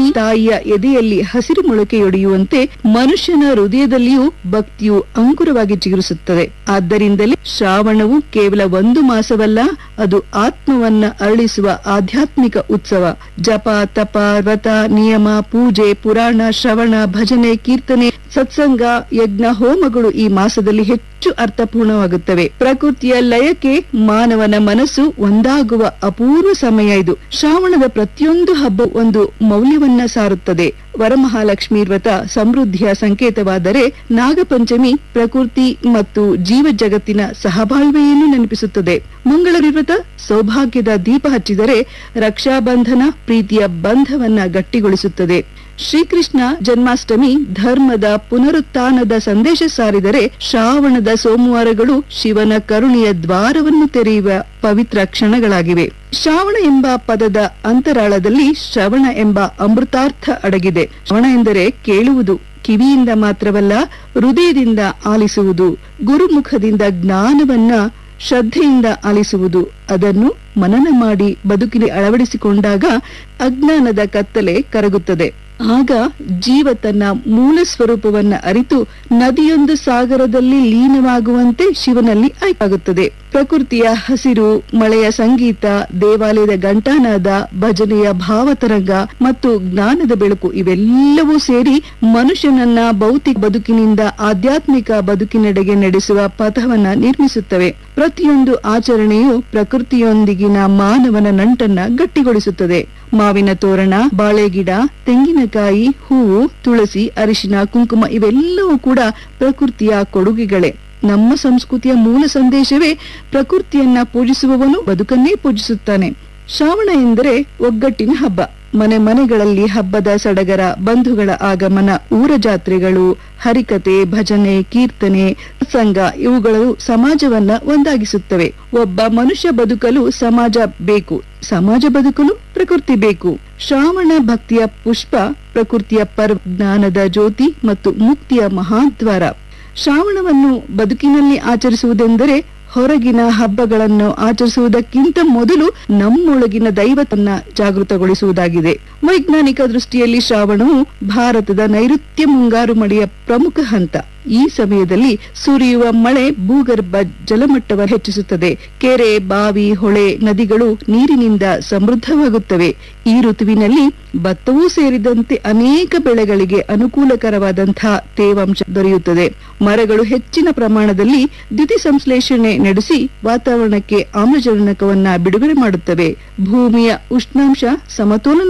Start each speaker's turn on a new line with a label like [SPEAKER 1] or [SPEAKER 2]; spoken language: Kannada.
[SPEAKER 1] ತಾಯಿಯ ಎದೆಯಲ್ಲಿ ಹಸಿರು ಮೊಳಕೆಯೊಡೆಯುವಂತೆ ಮನುಷ್ಯನ ಹೃದಯದಲ್ಲಿಯೂ ಭಕ್ತಿಯು ಅಂಕುರವಾಗಿ ಚಿಗುರಿಸುತ್ತದೆ ಆದ್ದರಿಂದಲೇ ಶ್ರಾವಣವು ಕೇವಲ ಒಂದು ಮಾಸವಲ್ಲ ಅದು ಆತ್ಮವನ್ನ ಅರಳಿಸುವ ಆಧ್ಯಾತ್ಮಿಕ ಉತ್ಸವ ಜಪ ತಪ ವ್ರತ ನಿಯಮ ಪೂಜೆ ಪುರಾಣ ಶ್ರವಣ ಭಜನೆ ಕೀರ್ತನೆ ಸತ್ಸಂಗ ಯಜ್ಞ ಹೋಮಗಳು ಈ ಮಾಸದಲ್ಲಿ ಹೆಚ್ಚು ಅರ್ಥಪೂರ್ಣವಾಗುತ್ತವೆ ಪ್ರಕೃತಿಯ ಲಯಕ್ಕೆ ಮಾನವನ ಮನಸ್ಸು ಒಂದಾಗುವ ಅಪೂರ್ವ ಸಮಯ ಇದು ಶ್ರಾವಣದ ಪ್ರತಿಯೊಂದು ಹಬ್ಬ ಒಂದು ಮೌಲ್ಯವನ್ನ ಸಾರುತ್ತದೆ ವರಮಹಾಲಕ್ಷ್ಮಿ ವ್ರತ ಸಮೃದ್ಧಿಯ ಸಂಕೇತವಾದರೆ ನಾಗಪಂಚಮಿ ಪ್ರಕೃತಿ ಮತ್ತು ಜೀವ ಜಗತ್ತಿನ ಸಹಬಾಳ್ವೆಯನ್ನು ನೆನಪಿಸುತ್ತದೆ ಮಂಗಳೂರಿ ವ್ರತ ಸೌಭಾಗ್ಯದ ದೀಪ ಹಚ್ಚಿದರೆ ರಕ್ಷಾಬಂಧನ ಪ್ರೀತಿಯ ಬಂಧವನ್ನ ಗಟ್ಟಿಗೊಳಿಸುತ್ತದೆ ಶ್ರೀಕೃಷ್ಣ ಜನ್ಮಾಷ್ಟಮಿ ಧರ್ಮದ ಪುನರುತ್ಥಾನದ ಸಂದೇಶ ಸಾರಿದರೆ ಶ್ರಾವಣದ ಸೋಮವಾರಗಳು ಶಿವನ ಕರುಣೆಯ ದ್ವಾರವನ್ನು ತೆರೆಯುವ ಪವಿತ್ರ ಕ್ಷಣಗಳಾಗಿವೆ ಶ್ರಾವಣ ಎಂಬ ಪದದ ಅಂತರಾಳದಲ್ಲಿ ಶ್ರವಣ ಎಂಬ ಅಮೃತಾರ್ಥ ಅಡಗಿದೆ ಶ್ರವಣ ಎಂದರೆ ಕೇಳುವುದು ಕಿವಿಯಿಂದ ಮಾತ್ರವಲ್ಲ ಹೃದಯದಿಂದ ಆಲಿಸುವುದು ಗುರುಮುಖದಿಂದ ಜ್ಞಾನವನ್ನ ಶ್ರದ್ಧೆಯಿಂದ ಆಲಿಸುವುದು ಅದನ್ನು ಮನನ ಮಾಡಿ ಬದುಕಿಗೆ ಅಳವಡಿಸಿಕೊಂಡಾಗ ಅಜ್ಞಾನದ ಕತ್ತಲೆ ಕರಗುತ್ತದೆ ಆಗ ಜೀವ ತನ್ನ ಮೂಲ ಸ್ವರೂಪವನ್ನ ಅರಿತು ನದಿಯೊಂದು ಸಾಗರದಲ್ಲಿ ಲೀನವಾಗುವಂತೆ ಶಿವನಲ್ಲಿ ಆಯ್ಕಾಗುತ್ತದೆ ಪ್ರಕೃತಿಯ ಹಸಿರು ಮಳೆಯ ಸಂಗೀತ ದೇವಾಲಯದ ಘಂಟಾನಾದ ಭಜನೆಯ ಭಾವತರಂಗ ಮತ್ತು ಜ್ಞಾನದ ಬೆಳಕು ಇವೆಲ್ಲವೂ ಸೇರಿ ಮನುಷ್ಯನನ್ನ ಭೌತಿಕ ಬದುಕಿನಿಂದ ಆಧ್ಯಾತ್ಮಿಕ ಬದುಕಿನೆಡೆಗೆ ನಡೆಸುವ ಪಥವನ್ನ ನಿರ್ಮಿಸುತ್ತವೆ ಪ್ರತಿಯೊಂದು ಆಚರಣೆಯು ಪ್ರಕೃತಿಯೊಂದಿಗಿನ ಮಾನವನ ನಂಟನ್ನ ಗಟ್ಟಿಗೊಳಿಸುತ್ತದೆ ಮಾವಿನ ತೋರಣ ಬಾಳೆಗಿಡ ತೆಂಗಿನಕಾಯಿ ಹೂವು ತುಳಸಿ ಅರಿಶಿನ ಕುಂಕುಮ ಇವೆಲ್ಲವೂ ಕೂಡ ಪ್ರಕೃತಿಯ ಕೊಡುಗೆಗಳೇ ನಮ್ಮ ಸಂಸ್ಕೃತಿಯ ಮೂಲ ಸಂದೇಶವೇ ಪ್ರಕೃತಿಯನ್ನ ಪೂಜಿಸುವವನು ಬದುಕನ್ನೇ ಪೂಜಿಸುತ್ತಾನೆ ಶ್ರಾವಣ ಎಂದರೆ ಒಗ್ಗಟ್ಟಿನ ಹಬ್ಬ ಮನೆ ಮನೆಗಳಲ್ಲಿ ಹಬ್ಬದ ಸಡಗರ ಬಂಧುಗಳ ಆಗಮನ ಊರ ಜಾತ್ರೆಗಳು ಹರಿಕತೆ ಭಜನೆ ಕೀರ್ತನೆ ಸಂಘ ಇವುಗಳು ಸಮಾಜವನ್ನ ಒಂದಾಗಿಸುತ್ತವೆ ಒಬ್ಬ ಮನುಷ್ಯ ಬದುಕಲು ಸಮಾಜ ಬೇಕು ಸಮಾಜ ಬದುಕಲು ಪ್ರಕೃತಿ ಬೇಕು ಶ್ರಾವಣ ಭಕ್ತಿಯ ಪುಷ್ಪ ಪ್ರಕೃತಿಯ ಪರ್ವ ಜ್ಞಾನದ ಜ್ಯೋತಿ ಮತ್ತು ಮುಕ್ತಿಯ ಮಹಾದ್ವಾರ ಶ್ರಾವಣವನ್ನು ಬದುಕಿನಲ್ಲಿ ಆಚರಿಸುವುದೆಂದರೆ ಹೊರಗಿನ ಹಬ್ಬಗಳನ್ನು ಆಚರಿಸುವುದಕ್ಕಿಂತ ಮೊದಲು ನಮ್ಮೊಳಗಿನ ದೈವತನ್ನ ಜಾಗೃತಗೊಳಿಸುವುದಾಗಿದೆ ವೈಜ್ಞಾನಿಕ ದೃಷ್ಟಿಯಲ್ಲಿ ಶ್ರಾವಣವು ಭಾರತದ ನೈಋತ್ಯ ಮುಂಗಾರು ಮಳೆಯ ಪ್ರಮುಖ ಹಂತ ಈ ಸಮಯದಲ್ಲಿ ಸುರಿಯುವ ಮಳೆ ಭೂಗರ್ಭ ಜಲಮಟ್ಟವನ್ನು ಹೆಚ್ಚಿಸುತ್ತದೆ ಕೆರೆ ಬಾವಿ ಹೊಳೆ ನದಿಗಳು ನೀರಿನಿಂದ ಸಮೃದ್ಧವಾಗುತ್ತವೆ ಈ ಋತುವಿನಲ್ಲಿ ಭತ್ತವೂ ಸೇರಿದಂತೆ ಅನೇಕ ಬೆಳೆಗಳಿಗೆ ಅನುಕೂಲಕರವಾದಂತಹ ತೇವಾಂಶ ದೊರೆಯುತ್ತದೆ ಮರಗಳು ಹೆಚ್ಚಿನ ಪ್ರಮಾಣದಲ್ಲಿ ದ್ಯುತಿ ಸಂಶ್ಲೇಷಣೆ ನಡೆಸಿ ವಾತಾವರಣಕ್ಕೆ ಆಮ್ಲಜನಕವನ್ನ ಬಿಡುಗಡೆ ಮಾಡುತ್ತವೆ ಭೂಮಿಯ ಉಷ್ಣಾಂಶ ಸಮತೋಲನ